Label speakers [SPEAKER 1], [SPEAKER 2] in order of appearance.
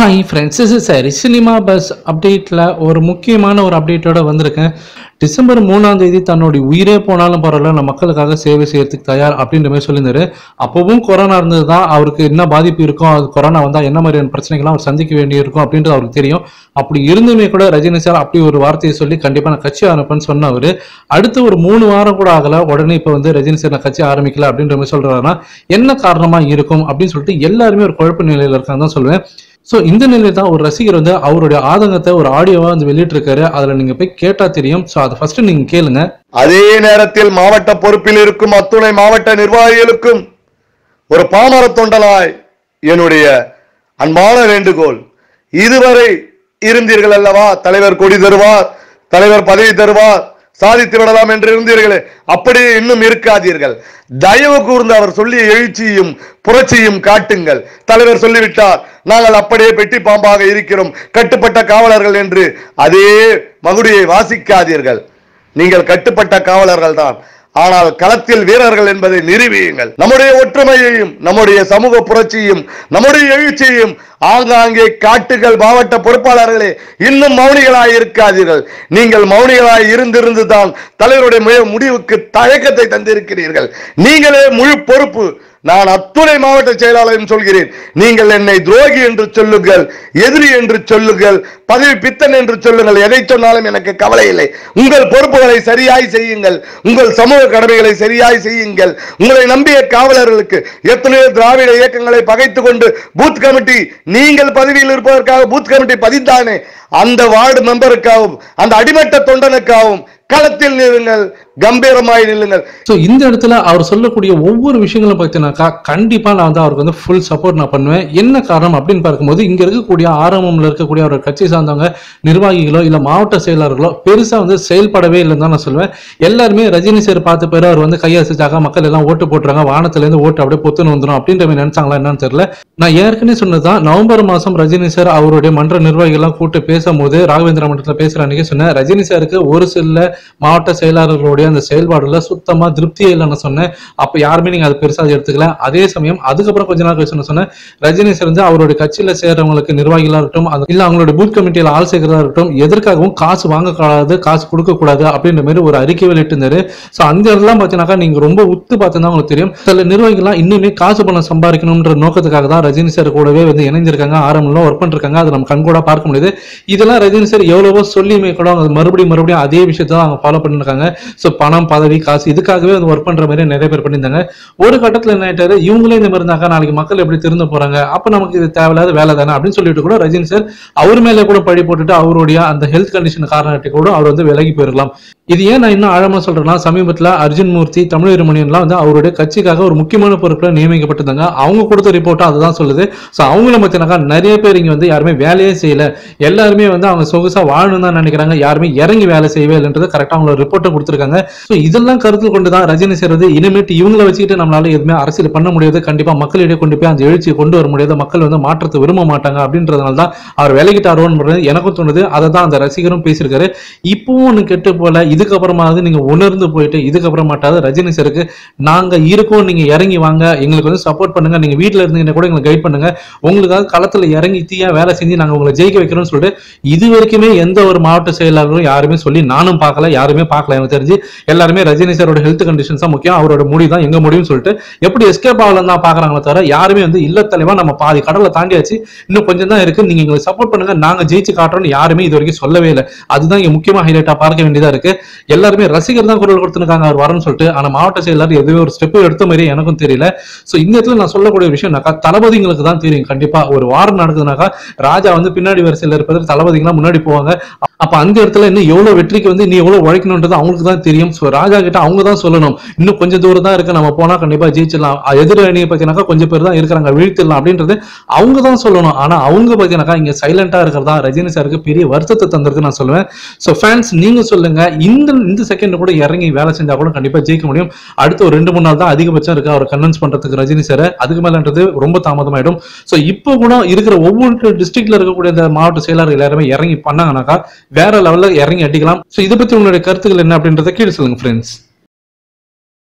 [SPEAKER 1] hi friends இஸ் சரி cinema buzz அப்டேட்டில் ஒரு முக்கியமான ஒரு அப்டேட்டோட வந்திருக்கேன் டிசம்பர் மூணாம் தேதி தன்னுடைய உயிரே போனாலும் பரவாயில்ல நான் மக்களுக்காக சேவை செய்யறதுக்கு தயார் அப்படின்ற மாதிரி சொல்லியிருந்தாரு அப்பவும் கொரோனா இருந்தது தான் அவருக்கு என்ன பாதிப்பு இருக்கும் அது கொரோனா வந்தால் என்ன மாதிரியான பிரச்சனைகள்லாம் அவர் சந்திக்க வேண்டியிருக்கும் அப்படின்றது அவருக்கு தெரியும் அப்படி இருந்துமே கூட ரஜினி சார் அப்படி ஒரு வார்த்தையை சொல்லி கண்டிப்பாக நான் கட்சி ஆரம்பிப்பேன்னு சொன்னவர் அடுத்து ஒரு மூணு வாரம் கூட ஆகல உடனே இப்போ வந்து ரஜினி சார் நான் கட்சி ஆரம்பிக்கல அப்படின்ற மாதிரி சொல்றாருன்னா என்ன காரணமா இருக்கும் அப்படின்னு சொல்லிட்டு எல்லாருமே ஒரு குழப்ப நிலையில இருக்காங்க தான் சொல்லுவேன் ஸோ இந்த நிலையில தான் ஒரு ரசிகர் வந்து அவருடைய ஆதங்கத்தை ஒரு ஆடியோவா வந்து வெளியிட்டிருக்காரு அதுல நீங்க போய் கேட்டா தெரியும் ஸோ அதை ஃபர்ஸ்ட் நீங்க கேளுங்க
[SPEAKER 2] அதே நேரத்தில் மாவட்ட பொறுப்பில் இருக்கும் அத்துணை மாவட்ட நிர்வாகிகளுக்கும் ஒரு பாமர தொண்டலாய் என்னுடைய அன்பான வேண்டுகோள் இதுவரை இருந்தீர்கள் அல்லவா தலைவர் கொடி தருவார் தலைவர் பதவி தருவார் சாதித்து விடலாம் என்று இருந்தீர்களே அப்படியே இன்னும் இருக்காதீர்கள் தயவு கூர்ந்து அவர் சொல்லிய எழுச்சியும் புரட்சியும் காட்டுங்கள் தலைவர் சொல்லிவிட்டார் நாங்கள் அப்படியே பெட்டி பாம்பாக இருக்கிறோம் கட்டுப்பட்ட காவலர்கள் என்று அதே மகுடியை வாசிக்காதீர்கள் நீங்கள் கட்டுப்பட்ட காவலர்கள் தான் ஆனால் களத்தில் வீரர்கள் என்பதை நிரூபியுங்கள் நம்முடைய ஒற்றுமையையும் நம்முடைய சமூக புரட்சியும் நம்முடைய எழுச்சியையும் ஆங்காங்கே காட்டுகள் மாவட்ட பொறுப்பாளர்களே இன்னும் மௌனிகளாய் இருக்காதீர்கள் நீங்கள் மௌனிகளாய் இருந்திருந்து தான் தலைவருடைய முய- முடிவுக்கு தயக்கத்தை தந்திருக்கிறீர்கள் நீங்களே முழு பொறுப்பு நான் அத்துணை மாவட்ட செயலாளரும் சொல்கிறேன் நீங்கள் என்னை துரோகி என்று சொல்லுங்கள் எதிரி என்று சொல்லுங்கள் பதவி பித்தன் என்று சொல்லுங்கள் எதை சொன்னாலும் எனக்கு கவலை இல்லை உங்கள் பொறுப்புகளை சரியாய் செய்யுங்கள் உங்கள் சமூக கடமைகளை சரியாய் செய்யுங்கள் உங்களை நம்பிய காவலர்களுக்கு எத்தனையோ திராவிட இயக்கங்களை பகைத்துக் கொண்டு பூத் கமிட்டி நீங்கள் பதவியில் இருப்பதற்காக பூத் கமிட்டி பதிந்தானே அந்த வார்டு மெம்பருக்காகவும் அந்த அடிமட்ட தொண்டனுக்காகவும் களத்தில் நில்லுங்கள் கம்பீரமாய் நில்லுங்கள்
[SPEAKER 1] ஸோ இந்த இடத்துல அவர் சொல்லக்கூடிய ஒவ்வொரு விஷயங்களும் பார்த்தீங்கன்னாக்கா கண்டிப்பாக நான் வந்து அவருக்கு வந்து ஃபுல் சப்போர்ட் நான் பண்ணுவேன் என்ன காரணம் அப்படின்னு பார்க்கும்போது இங்கே இருக்கக்கூடிய ஆரம்பம்ல இருக்கக்கூடிய ஒரு கட்சி சார்ந்தவங்க நிர்வாகிகளோ இல்லை மாவட்ட செயலாளர்களோ பெருசாக வந்து செயல்படவே இல்லைன்னு தான் நான் சொல்லுவேன் எல்லாருமே ரஜினி சார் பார்த்த பேர் அவர் வந்து கையசிச்சாக மக்கள் எல்லாம் ஓட்டு போட்டுறாங்க வானத்துலேருந்து ஓட்டு அப்படியே பொத்துன்னு வந்துடும் அப்படின்ற மாதிரி நினைச்சாங்களா என்னன்னு தெரியல நான் ஏற்கனவே சொன்னதுதான் நவம்பர் மாதம் ரஜினி சார் அவருடைய மன்ற நிர்வாகிகள்லாம் கூப்பிட்டு பேசும்போது ராகவேந்திர மன்றத்தில் பேசுகிற அன்னைக்கு சொன்னேன் ரஜினி சாருக்கு ஒரு சில மாவட்ட செயலாளர்களுடைய அந்த செயல்பாடுல சுத்தமா திருப்தியே இல்லைன்னு சொன்னேன் அப்ப யாருமே நீங்க அது பெருசா எடுத்துக்கல அதே சமயம் அதுக்கப்புறம் கொஞ்ச நாள் கழிச்சு நான் சொன்னேன் ரஜினி சார் வந்து அவருடைய கட்சியில சேர்றவங்களுக்கு நிர்வாகிகளா இருக்கட்டும் அது- இல்ல அவங்களோட பூத் கமிட்டியில ஆள் சேர்க்கிறதா இருக்கட்டும் எதற்காகவும் காசு வாங்கக்கூடாது காசு கொடுக்க கூடாது அப்படின்ற மாதிரி ஒரு அறிக்கை வெளியிட்டு இருந்தாரு சோ அந்த இடத்துல பாத்தீங்கன்னாக்கா நீங்க ரொம்ப உத்து பார்த்தா உங்களுக்கு தெரியும் சில நிர்வாகிகள்லாம் இன்னுமே காசு பணம் சம்பாதிக்கணும்ன்ற நோக்கத்துக்காக தான் ரஜினி சார் கூடவே வந்து இணைஞ்சிருக்காங்க ஆரம்பம்ல ஒர்க் பண்ணிருக்காங்க அதை நம்ம கண்கூட பார்க்க முடியுது இதெல்லாம் ரஜினி சார் எவ்வளவோ சொல்லியுமே கூட அவங்க மறுபடியும் மறுபடியும் அதே விஷயத்தை தான் அவங்க ஃபாலோ பண்ணிருக்காங்க ஸோ பணம் பதவி காசு இதுக்காகவே வந்து ஒர்க் பண்ற மாதிரி நிறைய பேர் பண்ணியிருந்தாங்க ஒரு கட்டத்துல என்ன ஆயிட்டாரு இவங்களே இந்த மாதிரி இருந்தாக்கா நாளைக்கு மக்கள் எப்படி திருந்த போறாங்க அப்ப நமக்கு இது தேவையில்லாத வேலை தானே அப்படின்னு சொல்லிட்டு கூட ரஜினி சார் அவர் மேலே கூட பழி போட்டுட்டு அவருடைய அந்த ஹெல்த் கண்டிஷன் காரணத்தை கூட அவர் வந்து விலகி போயிருக்கலாம் இது ஏன் நான் இன்னும் ஆழமா சொல்றேன்னா சமீபத்துல அர்ஜுன் மூர்த்தி தமிழ் மணியன்லாம் வந்து அவருடைய கட்சிக்காக ஒரு முக்கியமான பொறுப்புல நியமிக்கப்பட்டிருந்தாங்க அவங்க கொடுத்த ரிப்போர்ட்டும் அதுதான் சொல்லுது ஸோ அவங்கள பார்த்தீங்கன்னாக்கா நிறைய பேர் இங்க வந்து யாருமே வேலையே செய்யல எல்லாருமே வந்து அவங்க சொகுசா வாழணும் தான் நினைக்கிறாங்க யாருமே இறங்கி வேலை செய்யவே இல்லைன்றது கரெக்டாக அவங்களோட ரிப்போர்ட்டை கொடுத்துருக்காங்க ஸோ இதெல்லாம் கருத்தில் கொண்டு தான் ரஜினி சார் வந்து இனிமேட்டு இவங்களை வச்சுக்கிட்டு நம்மளால எதுவுமே அரசியல் பண்ண முடியாது கண்டிப்பா மக்களிடையே கொண்டு போய் அந்த எழுச்சியை கொண்டு வர முடியாது மக்கள் வந்து மாற்றத்தை விரும்ப மாட்டாங்க அப்படின்றதுனால தான் அவர் விலகிட்டாரோன்றது எனக்கும் தோணுது அதை தான் அந்த ரசிகரும் பேசியிருக்காரு இப்பவும் ஒன்று கெட்டு போல இதுக்கப்புறமாவது நீங்க உணர்ந்து போயிட்டு இதுக்கப்புறமாட்டாவது ரஜினி சாருக்கு நாங்க இருக்கோம் நீங்க இறங்கி வாங்க எங்களுக்கு வந்து சப்போர்ட் பண்ணுங்க நீங்க வீட்ல இருந்தீங்கன்னா கூட எங்களுக்கு கைட் பண்ணுங்க உங்களுக்காக களத்துல இறங்கி தீயா வேலை செஞ்சு நாங்க உங்களை ஜெயிக்க வைக்கிறோம்னு சொல்லிட்டு இது வரைக்குமே எந்த ஒரு மாவட்ட செயலாளரும் யாருமே சொல்லி நானும் பார்க்கல யாருமே பார்க்கல எனக்கு தெரிஞ்சு எல்லாருமே ரஜினி சாரோட ஹெல்த் கண்டிஷன்ஸ் தான் முக்கியம் அவரோட முடி தான் எங்க முடியும்னு சொல்லிட்டு எப்படி எஸ்கேப் ஆகலாம் தான் பாக்குறாங்களே தவிர யாருமே வந்து இல்ல தலைவா நம்ம பாதி கடலை தாண்டியாச்சு இன்னும் கொஞ்சம் தான் இருக்கு நீங்க எங்களுக்கு சப்போர்ட் பண்ணுங்க நாங்க ஜெயிச்சு காட்டுறோம்னு யாருமே இது வரைக்கும் சொல்லவே இல்லை அதுதான் இங்க முக்கியமா ஹைலைட்டா பார்க்க வேண்டியதா இருக்கு எல்லாருமே ரசிகர் தான் குரல் கொடுத்துருக்காங்க அவர் வரணும்னு சொல்லிட்டு ஆனா மாவட்ட செயலாளர் எதுவே ஒரு ஸ்டெப் எடுத்த மாதிரி எனக்கும் தெரியல சோ இந்த இடத்துல நான் சொல்லக்கூடிய விஷயம்னாக்கா தளபதிங்களுக்கு தான் தெரியும் கண்டிப்பா ஒரு வாரம் நடக்குதுனாக்கா ராஜா வந்து பின்னாடி வரிசையில் இருப்பது தளபதிங்களாம் முன்னாடி போவாங்க அப்ப அந்த இடத்துல இன்னும் எவ்வளவு வெற்றிக்கு வந்து நீ எவ்வளவு உழைக்கணும்ன்றது அவங்களுக்கு தான் தெரியும் சோ ராஜா கிட்ட அவங்க தான் சொல்லணும் இன்னும் கொஞ்சம் தூரம் தான் இருக்கு நம்ம போனா கண்டிப்பா ஜெயிச்சிடலாம் அ- எதிர் அணியை பார்த்தீங்கன்னாக்கா கொஞ்சம் பேர் தான் இருக்கிறாங்க வீழ்த்திடலாம் அப்படின்றது அவங்க தான் சொல்லணும் ஆனா அவங்க பார்த்தீங்கன்னாக்கா இங்க சைலண்டா இருக்கிறதா ரஜினி சாருக்கு பெரிய வருத்தத்தை தந்திருக்கு நான் சொல்லுவேன் ஸோ ஃபேன்ஸ் நீங்க சொல்லுங்க இந்த இந்த செகண்ட் கூட இறங்கி வேலை செஞ்சா கூட கண்டிப்பா ஜெயிக்க முடியும் அடுத்த ஒரு ரெண்டு மூணு நாள் தான் அதிகபட்சம் இருக்கு அவர் கன்வின்ஸ் பண்றதுக்கு ரஜினி சார் அதுக்கு மேலன்றது ரொம்ப தாமதமாயிடும் ஸோ இப்போ கூட இருக்கிற ஒவ்வொரு டிஸ்ட்ரிக்ட்ல இருக்கக்கூடிய இந்த மாவட்ட செயலாளர்கள் எல்லாருமே இறங்கி பண்ணாங்கனாக்கா வேற லெவல்ல இறங்கி அடிக்கலாம் ஸோ இதை பத்தி உங்களுடைய கருத்துக்கள் என்ன அப்படின்றத கீழே சொல்லுங்க ஃப்ரெண்ட்ஸ்